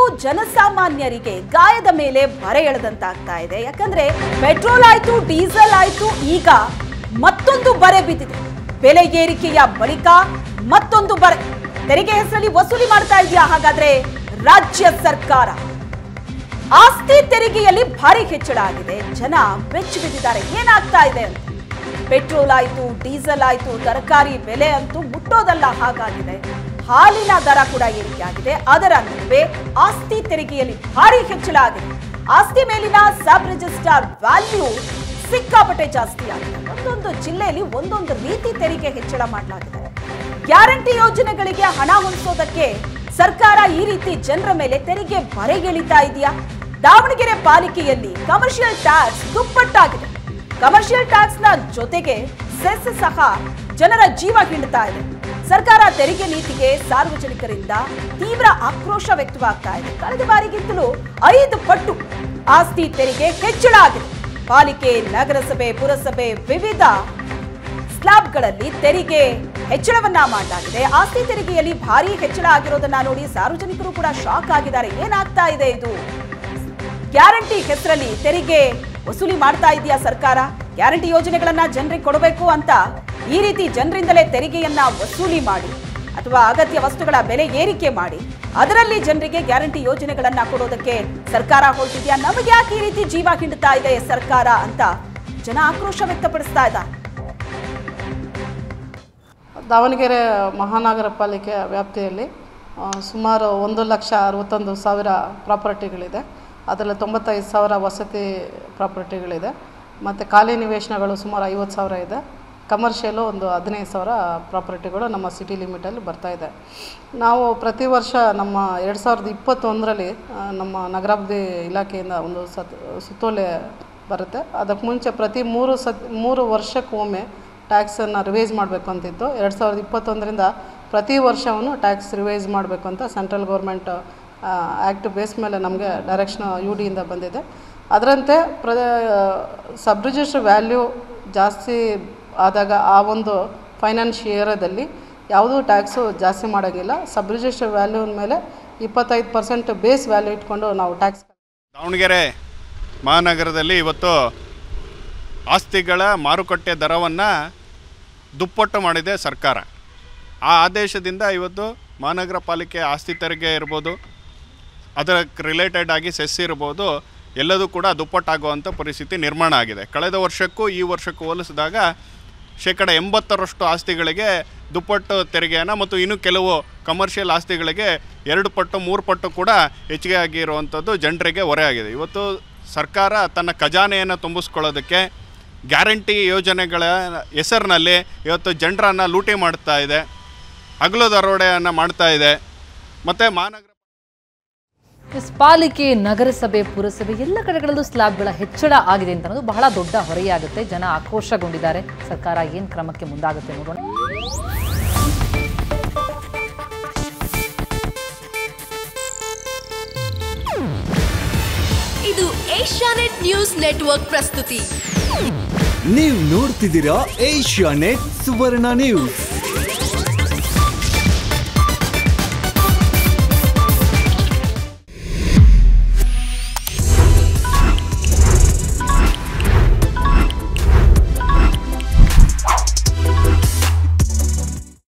ಜನಸಾಮಾನ್ಯರಿಗೆ ಗಾಯದ ಮೇಲೆ ಬರೆ ಎಳೆದಂತಾಗ್ತಾ ಇದೆ ಯಾಕಂದ್ರೆ ಪೆಟ್ರೋಲ್ ಆಯ್ತು ಡೀಸೆಲ್ ಆಯ್ತು ಈಗ ಮತ್ತೊಂದು ಬರೆ ಬಿದ್ದಿದೆ ಬೆಲೆ ಏರಿಕೆಯ ಬಳಿಕ ಮತ್ತೊಂದು ಬರೆ ತೆರಿಗೆ ಹೆಸರಲ್ಲಿ ವಸೂಲಿ ಮಾಡ್ತಾ ಇದೆಯಾ ಹಾಗಾದ್ರೆ ರಾಜ್ಯ ಸರ್ಕಾರ ಆಸ್ತಿ ತೆರಿಗೆಯಲ್ಲಿ ಭಾರಿ ಹೆಚ್ಚಳ ಆಗಿದೆ ಜನ ಬೆಚ್ಚಿ ಬಿದ್ದಿದ್ದಾರೆ ಏನಾಗ್ತಾ ಇದೆ ಅಂತ ಪೆಟ್ರೋಲ್ ಆಯ್ತು ಡೀಸೆಲ್ ಆಯ್ತು ತರಕಾರಿ ಬೆಲೆ ಅಂತೂ ಮುಟ್ಟೋದಲ್ಲ ಹಾಗಾಗಿದೆ ಹಾಲಿನ ದರ ಕೂಡ ಏರಿಕೆ ಆಗಿದೆ ಅದರ ನಡುವೆ ಆಸ್ತಿ ತೆರಿಗೆಯಲ್ಲಿ ಭಾರಿ ಹೆಚ್ಚಳ ಆಗಿದೆ ಆಸ್ತಿ ಮೇಲಿನ ಸಬ್ ರಿಜಿಸ್ಟ್ರಾರ್ ವ್ಯಾಲ್ಯೂ ಸಿಕ್ಕಾಪಟ್ಟೆ ಜಾಸ್ತಿ ಆಗಿದೆ ಒಂದೊಂದು ಜಿಲ್ಲೆಯಲ್ಲಿ ಒಂದೊಂದು ರೀತಿ ತೆರಿಗೆ ಹೆಚ್ಚಳ ಮಾಡಲಾಗಿದೆ ಗ್ಯಾರಂಟಿ ಯೋಜನೆಗಳಿಗೆ ಹಣ ಹೊಂದಿಸೋದಕ್ಕೆ ಸರ್ಕಾರ ಈ ರೀತಿ ಜನರ ಮೇಲೆ ತೆರಿಗೆ ಬರೆಗೆಳಿತಾ ಇದೆಯಾ ದಾವಣಗೆರೆ ಪಾಲಿಕೆಯಲ್ಲಿ ಕಮರ್ಷಿಯಲ್ ಟ್ಯಾಕ್ಸ್ ದುಪ್ಪಟ್ಟಾಗಿದೆ ಕಮರ್ಷಿಯಲ್ ಟ್ಯಾಕ್ಸ್ ನ ಜೊತೆಗೆ ಸೆಸ್ ಸಹ ಜನರ ಜೀವ ಹಿಂಡ್ತಾ ಇದೆ ಸರ್ಕಾರ ತೆರಿಗೆ ನೀತಿಗೆ ಸಾರ್ವಜನಿಕರಿಂದ ತೀವ್ರ ಆಕ್ರೋಶ ವ್ಯಕ್ತವಾಗ್ತಾ ಇದೆ ಕಳೆದ ಬಾರಿಗಿಂತಲೂ ಐದು ಪಟ್ಟು ಆಸ್ತಿ ತೆರಿಗೆ ಹೆಚ್ಚಳ ಆಗಿದೆ ಪಾಲಿಕೆ ನಗರಸಭೆ ಪುರಸಭೆ ವಿವಿಧ ಸ್ಲಾಬ್ಗಳಲ್ಲಿ ತೆರಿಗೆ ಹೆಚ್ಚಳವನ್ನ ಮಾಡಲಾಗಿದೆ ಆಸ್ತಿ ತೆರಿಗೆಯಲ್ಲಿ ಭಾರಿ ಹೆಚ್ಚಳ ಆಗಿರೋದನ್ನ ನೋಡಿ ಸಾರ್ವಜನಿಕರು ಕೂಡ ಶಾಕ್ ಆಗಿದ್ದಾರೆ ಏನಾಗ್ತಾ ಇದೆ ಇದು ಗ್ಯಾರಂಟಿ ಹೆಸರಲ್ಲಿ ತೆರಿಗೆ ವಸೂಲಿ ಮಾಡ್ತಾ ಇದೆಯಾ ಸರ್ಕಾರ ಗ್ಯಾರಂಟಿ ಯೋಜನೆಗಳನ್ನ ಜನರಿಗೆ ಕೊಡಬೇಕು ಅಂತ ಈ ರೀತಿ ಜನರಿಂದಲೇ ತೆರಿಗೆಯನ್ನ ವಸೂಲಿ ಮಾಡಿ ಅಥವಾ ಅಗತ್ಯ ವಸ್ತುಗಳ ಬೆಲೆ ಏರಿಕೆ ಮಾಡಿ ಅದರಲ್ಲಿ ಜನರಿಗೆ ಗ್ಯಾರಂಟಿ ಯೋಜನೆಗಳನ್ನ ಕೊಡೋದಕ್ಕೆ ಸರ್ಕಾರ ಹೊರಟಿದ್ಯಾ ನಮಗೆ ಯಾಕೆ ಈ ರೀತಿ ಜೀವ ಹಿಂಡ್ತಾ ಇದೆ ಸರ್ಕಾರ ಅಂತ ಜನ ಆಕ್ರೋಶ ವ್ಯಕ್ತಪಡಿಸ್ತಾ ಇದ್ದಾರೆ ದಾವಣಗೆರೆ ಮಹಾನಗರ ಪಾಲಿಕೆ ವ್ಯಾಪ್ತಿಯಲ್ಲಿ ಆ, ಸುಮಾರು ಒಂದು ಲಕ್ಷ ಅರವತ್ತೊಂದು ಸಾವಿರ ಪ್ರಾಪರ್ಟಿಗಳಿದೆ ಅದರಲ್ಲಿ ತೊಂಬತ್ತೈದು ಸಾವಿರ ವಸತಿ ಪ್ರಾಪರ್ಟಿಗಳಿದೆ ಮತ್ತು ಖಾಲಿ ನಿವೇಶನಗಳು ಸುಮಾರು ಐವತ್ತು ಸಾವಿರ ಇದೆ ಕಮರ್ಷಿಯಲು ಒಂದು ಹದಿನೈದು ಸಾವಿರ ಪ್ರಾಪರ್ಟಿಗಳು ನಮ್ಮ ಸಿಟಿ ಲಿಮಿಟಲ್ಲಿ ಬರ್ತಾ ಇದೆ ನಾವು ಪ್ರತಿ ವರ್ಷ ನಮ್ಮ ಎರಡು ಸಾವಿರದ ಇಪ್ಪತ್ತೊಂದರಲ್ಲಿ ಆ, ನಮ್ಮ ನಗರಾಭಿವೃದ್ಧಿ ಇಲಾಖೆಯಿಂದ ಒಂದು ಸತ್ ಸುತ್ತೋಲೆ ಬರುತ್ತೆ ಅದಕ್ಕೆ ಮುಂಚೆ ಪ್ರತಿ ಮೂರು ಸತ್ ಮೂರು ವರ್ಷಕ್ಕೊಮ್ಮೆ ಟ್ಯಾಕ್ಸನ್ನು ರಿವೈಸ್ ಮಾಡಬೇಕು ಅಂತಿತ್ತು ಎರಡು ಸಾವಿರದ ಇಪ್ಪತ್ತೊಂದರಿಂದ ಪ್ರತಿ ವರ್ಷವನ್ನು ಟ್ಯಾಕ್ಸ್ ರಿವೈಸ್ ಮಾಡಬೇಕು ಅಂತ ಸೆಂಟ್ರಲ್ ಗೌರ್ಮೆಂಟ್ ಆ್ಯಕ್ಟ್ ಬೇಸ್ ಮೇಲೆ ನಮಗೆ ಡೈರೆಕ್ಷನ್ ಯು ಡಿಯಿಂದ ಬಂದಿದೆ ಅದರಂತೆ ಪ್ರ ಸಬ್ ರಿಜಿಸ್ಟರ್ ವ್ಯಾಲ್ಯೂ ಜಾಸ್ತಿ ಆದಾಗ ಆ ಒಂದು ಫೈನಾನ್ಷ್ ಇಯರದಲ್ಲಿ ಯಾವುದೂ ಟ್ಯಾಕ್ಸು ಜಾಸ್ತಿ ಮಾಡೋಂಗಿಲ್ಲ ಸಬ್ ರಿಜಿಸ್ಟರ್ ವ್ಯಾಲ್ಯೂ ಮೇಲೆ ಇಪ್ಪತ್ತೈದು ಪರ್ಸೆಂಟ್ ಬೇಸ್ ವ್ಯಾಲ್ಯೂ ಇಟ್ಕೊಂಡು ನಾವು ಟ್ಯಾಕ್ಸ್ ದಾವಣಗೆರೆ ಮಹಾನಗರದಲ್ಲಿ ಇವತ್ತು ಆಸ್ತಿಗಳ ಮಾರುಕಟ್ಟೆ ದರವನ್ನು ದುಪ್ಪಟ್ಟು ಮಾಡಿದೆ ಸರ್ಕಾರ ಆ ಆದೇಶದಿಂದ ಇವತ್ತು ಮಹಾನಗರ ಪಾಲಿಕೆ ಆಸ್ತಿ ತೆರಿಗೆ ಇರ್ಬೋದು ಅದಕ್ಕೆ ರಿಲೇಟೆಡ್ ಆಗಿ ಸೆಸ್ ಇರ್ಬೋದು ಎಲ್ಲದೂ ಕೂಡ ದುಪ್ಪಟ್ಟಾಗುವಂಥ ಪರಿಸ್ಥಿತಿ ನಿರ್ಮಾಣ ಆಗಿದೆ ಕಳೆದ ವರ್ಷಕ್ಕೂ ಈ ವರ್ಷಕ್ಕೂ ಹೋಲಿಸಿದಾಗ ಶೇಕಡ ಎಂಬತ್ತರಷ್ಟು ಆಸ್ತಿಗಳಿಗೆ ದುಪ್ಪಟ್ಟು ತೆರಿಗೆಯನ್ನು ಮತ್ತು ಇನ್ನು ಕೆಲವು ಕಮರ್ಷಿಯಲ್ ಆಸ್ತಿಗಳಿಗೆ ಎರಡು ಪಟ್ಟು ಮೂರು ಪಟ್ಟು ಕೂಡ ಹೆಚ್ಚಿಗೆ ಆಗಿರುವಂಥದ್ದು ಜನರಿಗೆ ಹೊರೆಯಾಗಿದೆ ಇವತ್ತು ಸರ್ಕಾರ ತನ್ನ ಖಜಾನೆಯನ್ನು ತುಂಬಿಸ್ಕೊಳ್ಳೋದಕ್ಕೆ ಗ್ಯಾರಂಟಿ ಯೋಜನೆಗಳ ಹೆಸರಿನಲ್ಲಿ ಇವತ್ತು ಜನರನ್ನು ಲೂಟಿ ಮಾಡ್ತಾ ಇದೆ ಹಗಲು ದರೋಡೆಯನ್ನು ಮಾಡ್ತಾ ಇದೆ ಮತ್ತು ಮಹಾನಗರ ಎಸ್, ಪಾಲಿಕೆ ನಗರಸಭೆ ಪುರಸಭೆ ಎಲ್ಲ ಕಡೆಗಳಲ್ಲೂ ಸ್ಲ್ಯಾಬ್ಗಳ ಹೆಚ್ಚಳ ಆಗಿದೆ ಅಂತ ಅನ್ನೋದು ಬಹಳ ದೊಡ್ಡ ಹೊರೆಯಾಗುತ್ತೆ ಜನ ಆಕ್ರೋಶಗೊಂಡಿದ್ದಾರೆ ಸರ್ಕಾರ ಏನು ಕ್ರಮಕ್ಕೆ ಮುಂದಾಗುತ್ತೆ ನೋಡೋಣ ಇದು ಏಷ್ಯಾನೆಟ್ ನ್ಯೂಸ್ ನೆಟ್ವರ್ಕ್ ಪ್ರಸ್ತುತಿ ನೀವು ನೋಡ್ತಿದ್ದೀರಾ ಏಷ್ಯಾ ನೆಟ್ ಸುವರ್ಣ ನ್ಯೂಸ್